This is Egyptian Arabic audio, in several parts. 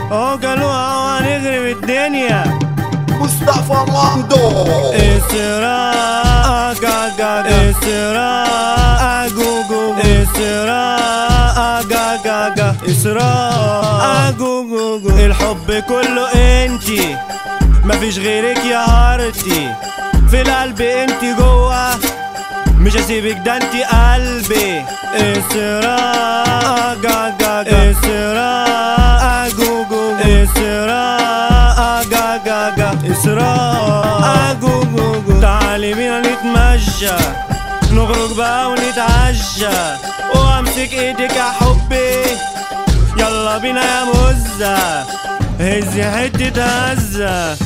قالوا هنغرب الدنيا مصطفى مندو إسراء جاجا إسراء جوجو إسراء جاجا إسراء جوجو الحب كله انتي مفيش غيرك يا هارتي في القلب انتي جوا مش هسيبك ده انتي قلبي إسراء جاجا إسراء جوجو إسراء جاجا إسراء جوجو تعالي بينا نتمشى نخرج بقى ونتعشى وامسك ايدك يا حبي يلا بينا يا مزة هزي حتة هزة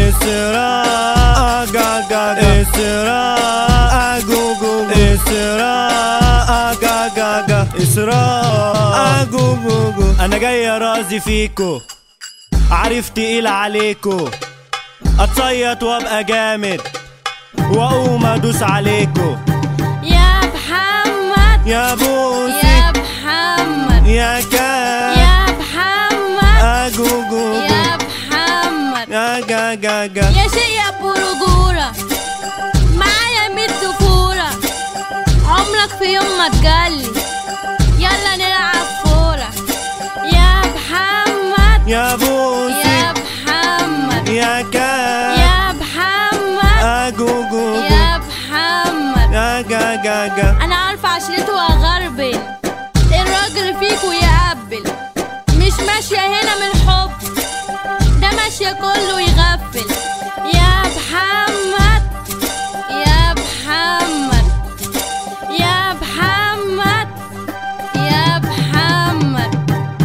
إسراء جاجا إسراء جوجو إسراء جاجا إسراء جوجو أنا جاي رازي فيكو عارف تقيل عليكو اتصيط وابقى جامد واقوم ادوس عليكو يا محمد يا بوسي يا محمد يا كان يا محمد اجوجو يا محمد يا جا جا جا يا شيء يا برجورة معايا ميت طفولة عمرك في يوم ما تجلي يلا نلعب كورة يا محمد يا بوسي يا محمد يا كان يا محمد اجوجو يا محمد يا جا جا جا انا عارفه عشرته وغربل الراجل فيكو يقبل مش ماشيه هنا من حب ده ماشيه كله يغفل يا محمد يا محمد يا محمد يا محمد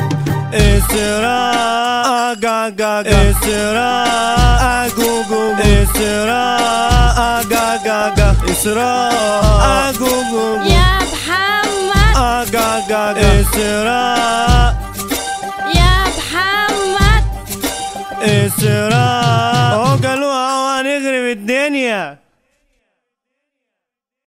إسراء جا جا جا إسراء جوجو إسراء جا جا جا إسراء جوجو يا محمد جا جا جا إسراء يا محمد إسراء قالوا هنغرب الدنيا